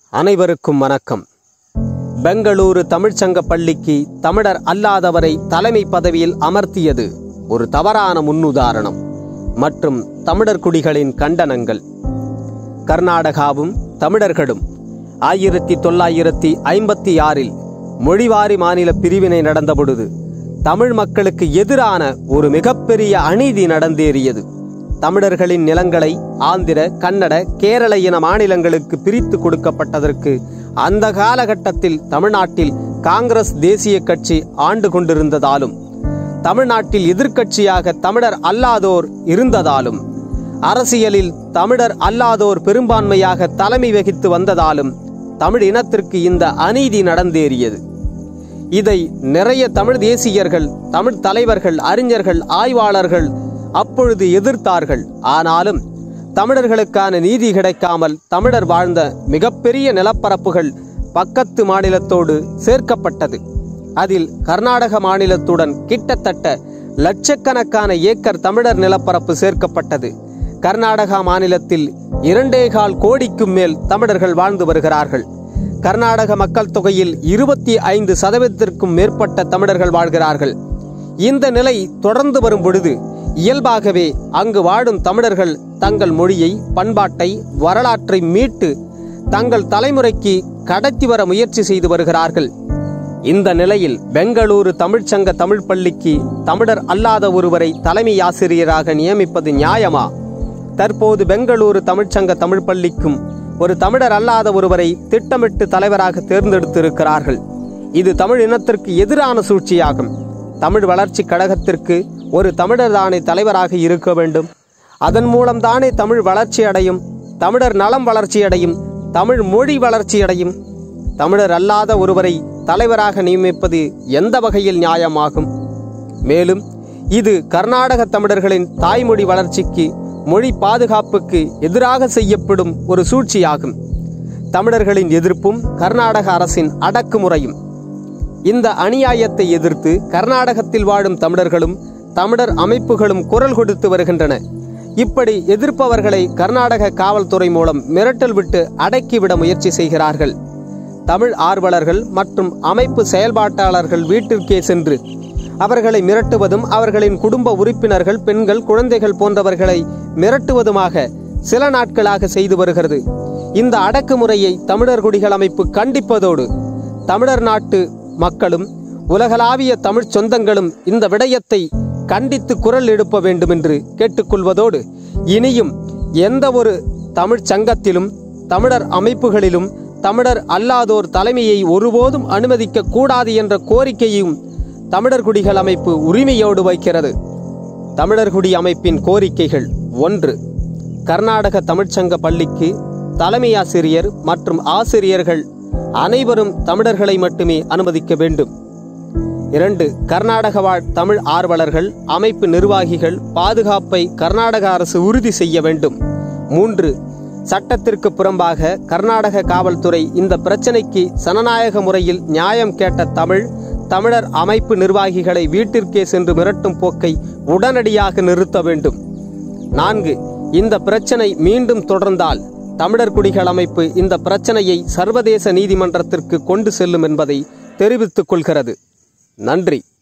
அனைவருக்கும் வணக்கம் பெங்களூரு தமிழ்ச்சங்க பள்ளிக்கு தமிழர் அல்லாதவரை தலைமை பதவியில் அமர்த்தியது ஒரு தவறான முன்னுதாரணம் மற்றும் தமிழர் குடிகளின் கண்டனங்கள் கர்நாடகாவும் தமிழர்களும் ஆயிரத்தி தொள்ளாயிரத்தி ஐம்பத்தி ஆறில் மொழிவாரி மாநில பிரிவினை நடந்தபொழுது தமிழ் மக்களுக்கு எதிரான ஒரு மிகப்பெரிய அநீதி நடந்தேறியது தமிழர்களின் நிலங்களை ஆந்திர கன்னட கேரள இன மாநிலங்களுக்கு பிரித்து கொடுக்கப்பட்டதற்கு அந்த காலகட்டத்தில் தமிழ்நாட்டில் காங்கிரஸ் தேசிய கட்சி ஆண்டு கொண்டிருந்ததாலும் தமிழ்நாட்டில் எதிர்க்கட்சியாக தமிழர் அல்லாதோர் இருந்ததாலும் அரசியலில் தமிழர் அல்லாதோர் பெரும்பான்மையாக தலைமை வகித்து வந்ததாலும் தமிழ் இனத்திற்கு இந்த அநீதி நடந்தேறியது இதை நிறைய தமிழ் தேசியர்கள் தமிழ் தலைவர்கள் அறிஞர்கள் ஆய்வாளர்கள் அப்பொழுது எதிர்த்தார்கள் ஆனாலும் தமிழர்களுக்கான நீதி கிடைக்காமல் தமிழர் வாழ்ந்த மிகப்பெரிய நிலப்பரப்புகள் பக்கத்து மாநிலத்தோடு சேர்க்கப்பட்டது அதில் கர்நாடக மாநிலத்துடன் கிட்டத்தட்ட லட்சக்கணக்கான ஏக்கர் தமிழர் நிலப்பரப்பு சேர்க்கப்பட்டது கர்நாடகா மாநிலத்தில் இரண்டே கால் கோடிக்கும் மேல் தமிழர்கள் வாழ்ந்து வருகிறார்கள் கர்நாடக மக்கள் தொகையில் இருபத்தி ஐந்து சதவீதத்திற்கும் மேற்பட்ட தமிழர்கள் வாழ்கிறார்கள் இந்த நிலை தொடர்ந்து வரும் பொழுது இயல்பாகவே அங்கு வாழும் தமிழர்கள் தங்கள் மொழியை பண்பாட்டை வரலாற்றை மீட்டு தங்கள் தலைமுறைக்கு கடத்தி வர முயற்சி செய்து வருகிறார்கள் இந்த நிலையில் பெங்களூரு தமிழ்ச்சங்க தமிழ் பள்ளிக்கு தமிழர் அல்லாத ஒருவரை தலைமை ஆசிரியராக நியமிப்பது நியாயமா தற்போது பெங்களூரு தமிழ்ச்சங்க தமிழ் பள்ளிக்கும் ஒரு தமிழர் அல்லாத ஒருவரை திட்டமிட்டு தலைவராக தேர்ந்தெடுத்திருக்கிறார்கள் இது தமிழ் இனத்திற்கு எதிரான சூழ்ச்சியாகும் தமிழ் வளர்ச்சி கழகத்திற்கு ஒரு தமிழர் தானே தலைவராக இருக்க வேண்டும் அதன் மூலம் தானே தமிழ் வளர்ச்சி அடையும் தமிழர் நலம் வளர்ச்சி அடையும் தமிழ் மொழி வளர்ச்சி அடையும் தமிழர் அல்லாத ஒருவரை தலைவராக நியமிப்பது எந்த வகையில் நியாயமாகும் மேலும் இது கர்நாடக தமிழர்களின் தாய்மொழி வளர்ச்சிக்கு மொழி பாதுகாப்புக்கு எதிராக செய்யப்படும் ஒரு சூழ்ச்சியாகும் தமிழர்களின் எதிர்ப்பும் கர்நாடக அரசின் அடக்குமுறையும் இந்த அநியாயத்தை எதிர்த்து கர்நாடகத்தில் வாழும் தமிழர்களும் தமிழர் அமைப்புகளும் குரல் கொடுத்து வருகின்றன இப்படி எதிர்ப்பவர்களை கர்நாடக காவல்துறை மூலம் மிரட்டல் விட்டு அடக்கிவிட முயற்சி செய்கிறார்கள் தமிழ் ஆர்வலர்கள் மற்றும் அமைப்பு செயல்பாட்டாளர்கள் வீட்டிற்கே சென்று அவர்களை மிரட்டுவதும் அவர்களின் குடும்ப உறுப்பினர்கள் பெண்கள் குழந்தைகள் போன்றவர்களை மிரட்டுவதுமாக சில நாட்களாக செய்து வருகிறது இந்த அடக்குமுறையை தமிழர் குடிகள் அமைப்பு கண்டிப்பதோடு தமிழர் நாட்டு மக்களும் உலகளாவிய தமிழ்ச் சொந்தங்களும் இந்த விடயத்தை கண்டித்து குரல் எழுப்ப வேண்டும் என்று கேட்டுக்கொள்வதோடு இனியும் எந்த ஒரு தமிழ்ச் சங்கத்திலும் தமிழர் அமைப்புகளிலும் தமிழர் அல்லாதோர் தலைமையை ஒருபோதும் அனுமதிக்க கூடாது என்ற கோரிக்கையும் தமிழர் குடிகள் அமைப்பு உரிமையோடு வைக்கிறது தமிழர் குடி அமைப்பின் கோரிக்கைகள் ஒன்று கர்நாடக தமிழ்ச்சங்க பள்ளிக்கு தலைமை ஆசிரியர் மற்றும் ஆசிரியர்கள் அனைவரும் தமிழர்களை மட்டுமே அனுமதிக்க வேண்டும் இரண்டு கர்நாடக வாழ் தமிழ் ஆர்வலர்கள் அமைப்பு நிர்வாகிகள் பாதுகாப்பை கர்நாடக அரசு உறுதி செய்ய வேண்டும் மூன்று சட்டத்திற்கு புறம்பாக கர்நாடக காவல்துறை இந்த பிரச்சனைக்கு சனநாயக முறையில் நியாயம் கேட்ட தமிழ் தமிழர் அமைப்பு நிர்வாகிகளை வீட்டிற்கே சென்று மிரட்டும் போக்கை உடனடியாக நிறுத்த வேண்டும் நான்கு இந்த பிரச்சனை மீண்டும் தொடர்ந்தால் தமிழர் குடிகள் அமைப்பு இந்த பிரச்சனையை சர்வதேச நீதிமன்றத்திற்கு கொண்டு செல்லும் என்பதை தெரிவித்துக் கொள்கிறது நன்றி